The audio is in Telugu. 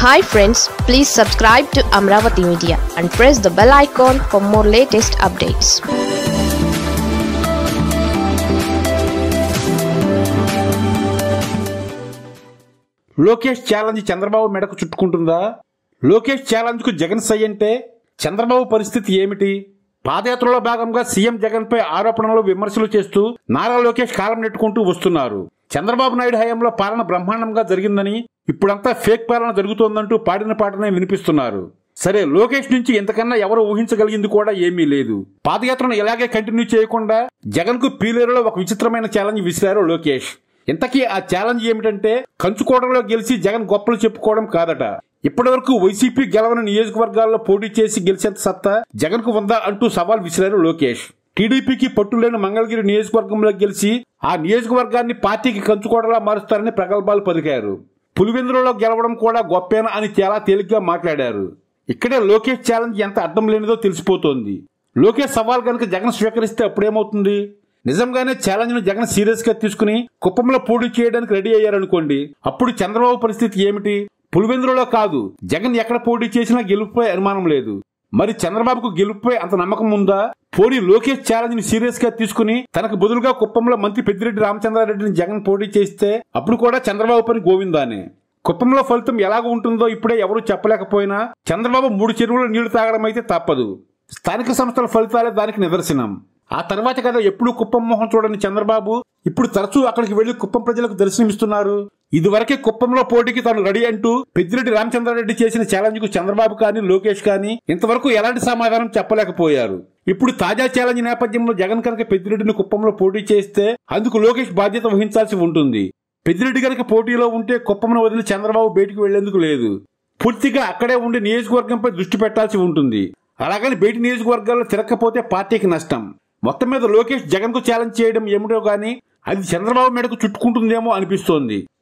hi friends please subscribe to Amaravati Media and press the bell icon for more latest updates Lokesh challenge Chandrababu మెడకు చుట్టుకుంటుందా లోకేష్ ఛాలెంజ్ కు జగన్ సై అంటే చంద్రబాబు పరిస్థితి ఏమిటి పాదయాత్రలో భాగంగా సీఎం జగన్ పై ఆరోపణలు విమర్శలు చేస్తూ నారా లోకేష్ కాలం నెట్టుకుంటూ వస్తున్నారు చంద్రబాబు నాయుడు హయాంలో పాలన బ్రహ్మాండంగా జరిగిందని ఇప్పుడంతా ఫేక్ పాలన జరుగుతోందంటూ పాడిన పాటనే వినిపిస్తున్నారు సరే లోకేష్ నుంచి ఇంతకన్నా ఎవరు ఊహించగలిగింది కూడా ఏమీ లేదు పాదయాత్రను ఇలాగే కంటిన్యూ చేయకుండా జగన్ కు పీలేరులో ఒక విచిత్రమైన ఛాలెంజ్ విసిరారు లోకేష్ ఇంతకీ ఆ ఛాలెంజ్ ఏమిటంటే కంచుకోటలో గెలిచి జగన్ గొప్పలు చెప్పుకోవడం కాదట ఇప్పటివరకు వైసీపీ గెలవని నియోజకవర్గాల్లో పోటీ చేసి గెలిచేంత సత్తా జగన్ కు ఉందా అంటూ సవాల్ విసిరారు లోకేష్ టీడీపీకి పట్టులేని మంగళగిరి నియోజకవర్గంలో గెలిచి ఆ నియోజకవర్గాన్ని పార్టీకి కంచుకోటలా మారుస్తారని ప్రగల్భాలు పలికారు పులివెందులలో గెలవడం కూడా గొప్పేనా అని చాలా తేలిగ్గా మాట్లాడారు ఇక్కడే లోకేష్ ఛాలెంజ్ ఎంత అర్థం లేనిదో తెలిసిపోతోంది లోకేష్ సవాల్ కనుక జగన్ స్వీకరిస్తే అప్పుడేమవుతుంది నిజంగానే ఛాలెంజ్ ను జగన్ సీరియస్ గా తీసుకుని కుప్పంలో పోటీ చేయడానికి రెడీ అయ్యారనుకోండి అప్పుడు చంద్రబాబు పరిస్థితి ఏమిటి పులివెందులలో కాదు జగన్ ఎక్కడ పోటీ చేసినా గెలుపుపై అనుమానం లేదు మరి చంద్రబాబుకు గెలుపుపై అంత నమ్మకం ఉందా పోటీ లోకేష్ ఛాలెంజ్ ని సీరియస్ గా తీసుకుని తనకు బదులుగా కుప్పంలో మంత్రి పెద్దిరెడ్డి రామచంద్రారెడ్డిని జగన్ పోటీ చేస్తే అప్పుడు కూడా చంద్రబాబు పని గోవిందానే కుప్పంలో ఫలితం ఎలాగ ఉంటుందో ఇప్పుడే ఎవరూ చెప్పలేకపోయినా చంద్రబాబు మూడు చెరువుల నీళ్లు తాగడం అయితే తప్పదు స్థానిక సంస్థల ఫలితాలే దానికి నిదర్శనం ఆ తర్వాత కదా ఎప్పుడు కుప్పం మొహం చూడని చంద్రబాబు ఇప్పుడు తరచూ అక్కడికి వెళ్లి కుప్పం ప్రజలకు దర్శనమిస్తున్నారు ఇదివరకే కుప్పంలో పోటీకి తాను రెడీ అంటూ పెద్దిరెడ్డి రామచంద్రారెడ్డి చేసిన ఛాలెంజ్ కు చంద్రబాబు కానీ లోకేష్ కానీ ఇంతవరకు ఎలాంటి సమాధానం చెప్పలేకపోయారు ఇప్పుడు తాజా ఛాలెంజ్ నేపథ్యంలో జగన్ కనుక పెద్దిరెడ్డిని కుప్పంలో పోటీ చేస్తే అందుకు లోకేష్ బాధ్యత వహించాల్సి ఉంటుంది పెద్దిరెడ్డి కనుక పోటీలో ఉంటే కుప్పంను వదిలి చంద్రబాబు బయటికి వెళ్లేందుకు లేదు పూర్తిగా అక్కడే ఉండి నియోజకవర్గంపై దృష్టి పెట్టాల్సి ఉంటుంది అలాగని బయటి నియోజకవర్గాల్లో తిరగకపోతే పార్టీకి నష్టం మొత్తం మీద లోకేష్ జగన్ కు ఛాలెంజ్ చేయడం ఏమిటో గానీ అది చంద్రబాబు మేడకు చుట్టుకుంటుందేమో అనిపిస్తోంది